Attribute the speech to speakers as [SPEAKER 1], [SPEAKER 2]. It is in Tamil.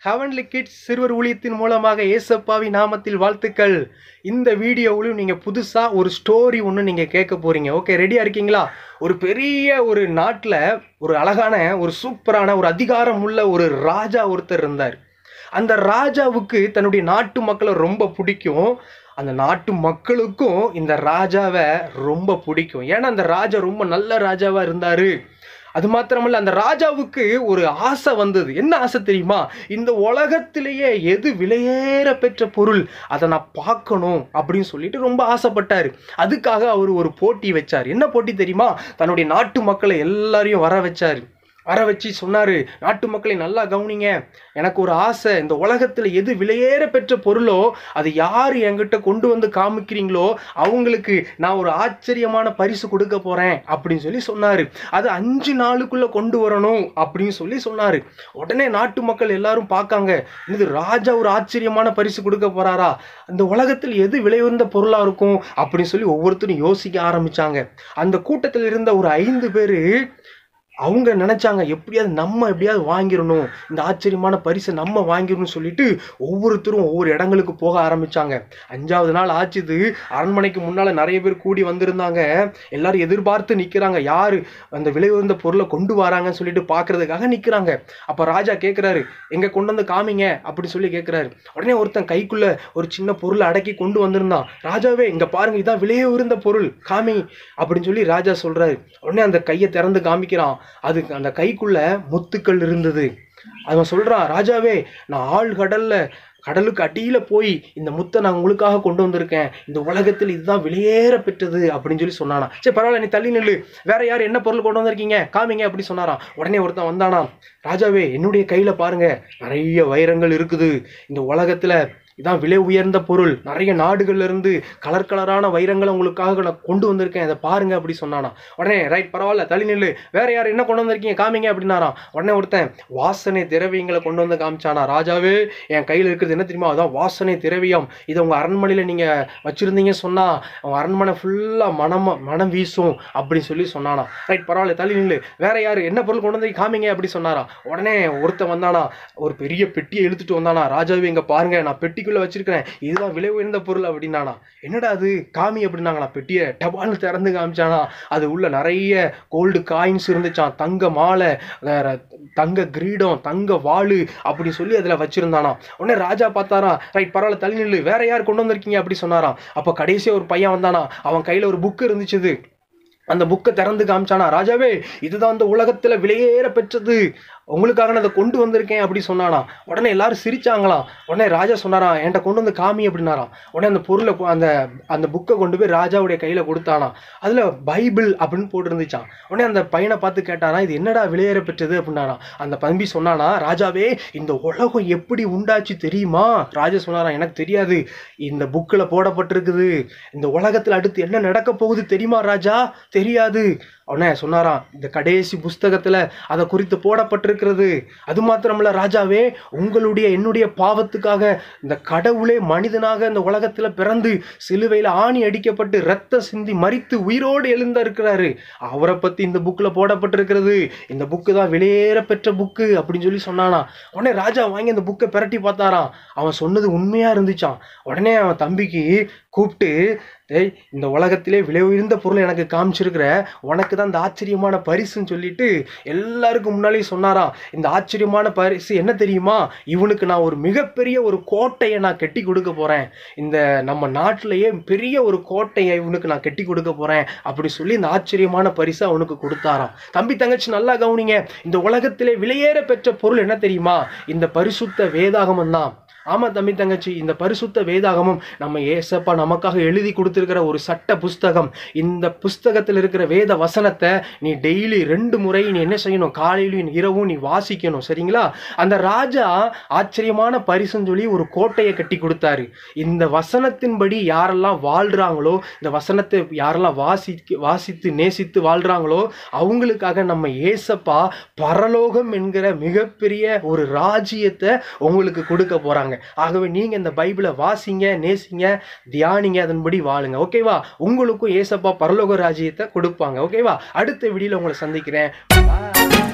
[SPEAKER 1] ஹெவன்லி கிட்ஸ் சிறுவர் ஊழியத்தின் மூலமாக ஏசப்பாவி நாமத்தில் வாழ்த்துக்கள் இந்த வீடியோவிலும் நீங்கள் புதுசாக ஒரு ஸ்டோரி ஒன்று நீங்கள் கேட்க போகிறீங்க ஓகே ரெடியாக இருக்கீங்களா ஒரு பெரிய ஒரு நாட்டில் ஒரு அழகான ஒரு சூப்பரான ஒரு அதிகாரம் உள்ள ஒரு ராஜா ஒருத்தர் இருந்தார் அந்த ராஜாவுக்கு தன்னுடைய நாட்டு மக்களை ரொம்ப பிடிக்கும் அந்த நாட்டு மக்களுக்கும் இந்த ராஜாவை ரொம்ப பிடிக்கும் ஏன்னா அந்த ராஜா ரொம்ப நல்ல ராஜாவாக இருந்தார் அது மாத்திரமல்ல அந்த ராஜாவுக்கு ஒரு ஆசை வந்தது என்ன ஆசை தெரியுமா இந்த உலகத்திலேயே எது விலையேற பெற்ற பொருள் அதை நான் பார்க்கணும் அப்படின்னு சொல்லிட்டு ரொம்ப ஆசைப்பட்டார் அதுக்காக அவர் ஒரு போட்டி வச்சார் என்ன போட்டி தெரியுமா தன்னுடைய நாட்டு மக்களை எல்லாரையும் வர வச்சார் வர வச்சு சொன்னார் நாட்டு மக்களை நல்லா கவனிங்க எனக்கு ஒரு ஆசை இந்த உலகத்தில் எது விலையேற பெற்ற பொருளோ அது யார் என்கிட்ட கொண்டு வந்து காமிக்கிறீங்களோ அவங்களுக்கு நான் ஒரு ஆச்சரியமான பரிசு கொடுக்க போகிறேன் அப்படின்னு சொல்லி சொன்னார் அது அஞ்சு நாளுக்குள்ளே கொண்டு வரணும் அப்படின்னு சொல்லி சொன்னார் உடனே நாட்டு மக்கள் எல்லாரும் பார்க்காங்க இது ராஜா ஒரு ஆச்சரியமான பரிசு கொடுக்க போகிறாரா இந்த உலகத்தில் எது விலை உயர்ந்த பொருளாக இருக்கும் அப்படின்னு சொல்லி ஒவ்வொருத்தரும் யோசிக்க ஆரம்பித்தாங்க அந்த கூட்டத்தில் இருந்த ஒரு ஐந்து பேர் அவங்க நினைச்சாங்க எப்படியாவது நம்ம எப்படியாவது வாங்கிடணும் இந்த ஆச்சரியமான பரிசை நம்ம வாங்கிடணும்னு சொல்லிட்டு ஒவ்வொருத்தரும் ஒவ்வொரு இடங்களுக்கு போக ஆரம்பிச்சாங்க அஞ்சாவது நாள் ஆச்சுது அரண்மனைக்கு முன்னால நிறைய பேர் கூடி வந்திருந்தாங்க எல்லாரும் எதிர்பார்த்து நிக்கிறாங்க யாரு அந்த விலை உயர்ந்த பொருளை கொண்டு வராங்கன்னு சொல்லிட்டு பாக்குறதுக்காக நிக்கிறாங்க அப்ப ராஜா கேக்குறாரு எங்க கொண்டு வந்து காமிங்க அப்படி சொல்லி கேக்குறாரு உடனே ஒருத்தன் கைக்குள்ள ஒரு சின்ன பொருளை அடக்கி கொண்டு வந்திருந்தான் ராஜாவே இங்க பாருங்க இதான் விலையே உயர்ந்த பொருள் காமி அப்படின்னு சொல்லி ராஜா சொல்றாரு உடனே அந்த கையை திறந்து காமிக்கிறான் அதுக்கு அந்த கைக்குள்ள முத்துக்கள் இருந்தது அவன் சொல்றான் ராஜாவே நான் ஆள் கடல்ல கடலுக்கு அடியில போய் இந்த முத்தை நான் உங்களுக்காக கொண்டு வந்திருக்கேன் இந்த உலகத்தில் இதுதான் வெளியேற பெற்றது அப்படின்னு சொல்லி சொன்னானா சரி பரவாயில்ல நீ தள்ளி நில்லு வேற யார் என்ன பொருள் கொண்டு வந்திருக்கீங்க காமிங்க அப்படி சொன்னாராம் உடனே ஒருத்தன் வந்தானா ராஜாவே என்னுடைய கையில பாருங்க நிறைய வைரங்கள் இருக்குது இந்த உலகத்துல இதான் விலை உயர்ந்த பொருள் நிறைய நாடுகள்ல இருந்து கலர் கலரான வைரங்களை உங்களுக்காக நான் கொண்டு வந்திருக்கேன் அதை பாருங்க அப்படி சொன்னானா உடனே ரைட் பரவாயில்ல தள்ளி நில்லு வேற யார் என்ன கொண்டு வந்திருக்கீங்க காமிங்க அப்படின்னாராம் உடனே ஒருத்தன் வாசனை திரவியங்களை கொண்டு வந்து காமிச்சானா ராஜாவே என் கையில் இருக்கிறது என்ன தெரியுமா அதான் வாசனை திரவியம் இதை உங்க அரண்மனையில நீங்க வச்சிருந்தீங்க சொன்னா உங்க அரண்மனை ஃபுல்லா மனம் மனம் வீசும் அப்படின்னு சொல்லி சொன்னானா ரைட் பரவாயில்ல தள்ளி நில்லு வேற யாரு என்ன பொருள் கொண்டு வந்து காமிங்க அப்படி சொன்னாரா உடனே ஒருத்தன் வந்தானா ஒரு பெரிய பெட்டியை இழுத்துட்டு வந்தானா ராஜாவே இங்க பாருங்க நான் பெட்டிக்குள்ள வச்சிருக்கிறேன் இதுதான் விலை உயர்ந்த பொருள் அப்படின்னானா என்னடா அது காமி அப்படின்னாங்களா பெட்டியை டபால்னு திறந்து காமிச்சானா அது உள்ள நிறைய கோல்டு காயின்ஸ் இருந்துச்சான் தங்க மாலை வேற தங்க கிரீடம் தங்க வாளு அப்படி சொல்லி அதுல வச்சிருந்தானா உடனே ராஜா பார்த்தாரா ரைட் பரவாயில்ல தள்ளி நில்லு வேற யார் கொண்டு வந்திருக்கீங்க அப்படி சொன்னாராம் அப்ப கடைசியா ஒரு பையன் வந்தானா அவன் கையில ஒரு புக் இருந்துச்சு அந்த புக்கை திறந்து காமிச்சானா ராஜாவே இதுதான் அந்த உலகத்துல விலையேற பெற்றது உங்களுக்காக நான் அதை கொண்டு வந்திருக்கேன் அப்படி சொன்னானா உடனே எல்லாரும் சிரிச்சாங்களாம் உடனே ராஜா சொன்னாராம் என்கிட்ட கொண்டு வந்து காமி அப்படின்னாராம் உடனே அந்த பொருளை கொ- அந்த அந்த புக்கை கொண்டு போய் ராஜாவுடைய கையில கொடுத்தானா அதுல பைபிள் அப்படின்னு போட்டிருந்துச்சான் உடனே அந்த பையனை பார்த்து கேட்டானா இது என்னடா விலையேற பெற்றது அப்படின்னாராம் அந்த தம்பி சொன்னானா ராஜாவே இந்த உலகம் எப்படி உண்டாச்சு தெரியுமா ராஜா சொன்னாராம் எனக்கு தெரியாது இந்த புக்கில் போடப்பட்டிருக்குது இந்த உலகத்துல அடுத்து என்ன நடக்க போகுது தெரியுமா ராஜா தெரியாது உடனே சொன்னாராம் இந்த கடைசி புஸ்தகத்துல அதை குறித்து போடப்பட்டிருக்கிறது அது மாத்திரமல்ல ராஜாவே உங்களுடைய என்னுடைய பாவத்துக்காக இந்த கடவுளே மனிதனாக இந்த உலகத்துல பிறந்து சிலுவையில ஆணி அடிக்கப்பட்டு ரத்த சிந்தி மரித்து உயிரோடு எழுந்த இருக்கிறாரு அவரை பத்தி இந்த புக்ல போடப்பட்டிருக்கிறது இந்த புக்கு தான் வெளியேற பெற்ற புக்கு அப்படின்னு சொல்லி சொன்னானா உடனே ராஜா வாங்கி அந்த புக்கை பிரட்டி பார்த்தாராம் அவன் சொன்னது உண்மையா இருந்துச்சான் உடனே அவன் தம்பிக்கு கூப்பிட்டு டேய் இந்த உலகத்திலே விலை உயர்ந்த பொருளை எனக்கு காமிச்சிருக்கிற உனக்கு தான் இந்த ஆச்சரியமான பரிசுன்னு சொல்லிட்டு எல்லாருக்கும் முன்னாலேயும் சொன்னாராம் இந்த ஆச்சரியமான பரிசு என்ன தெரியுமா இவனுக்கு நான் ஒரு மிகப்பெரிய ஒரு கோட்டையை நான் கட்டி கொடுக்க போறேன் இந்த நம்ம நாட்டிலேயே பெரிய ஒரு கோட்டையை இவனுக்கு நான் கட்டி கொடுக்க போறேன் அப்படி சொல்லி இந்த ஆச்சரியமான பரிசை அவனுக்கு கொடுத்தாராம் தம்பி தங்கச்சி நல்லா கவனிங்க இந்த உலகத்திலே விலையேற பெற்ற பொருள் என்ன தெரியுமா இந்த பரிசுத்த வேதாகமம் தான் ஆமா தம்பி தங்கச்சி இந்த பரிசுத்த வேதாகமம் நம்ம ஏசப்பா நமக்காக எழுதி கொடுத்திருக்கிற ஒரு சட்ட புஸ்தகம் இந்த புஸ்தகத்தில் இருக்கிற வேத வசனத்தை நீ டெய்லி ரெண்டு முறை நீ என்ன செய்யணும் காலையிலும் இரவும் நீ வாசிக்கணும் சரிங்களா அந்த ராஜா ஆச்சரியமான பரிசுன்னு சொல்லி ஒரு கோட்டையை கட்டி கொடுத்தாரு இந்த வசனத்தின்படி யாரெல்லாம் வாழ்றாங்களோ இந்த வசனத்தை யாரெல்லாம் வாசி வாசித்து நேசித்து வாழ்றாங்களோ அவங்களுக்காக நம்ம ஏசப்பா பரலோகம் என்கிற மிகப்பெரிய ஒரு ராஜ்யத்தை உங்களுக்கு கொடுக்க போறாங்க ஆகவே நீங்க இந்த பைபிளை வாசிங்க நேசிங்க தியானிங்க அதன்படி வாழுங்க ஓகேவா உங்களுக்கும் ஏசப்பா பரலோக ராஜ்யத்தை கொடுப்பாங்க ஓகேவா அடுத்த வீடியோல உங்களை சந்திக்கிறேன் Bye.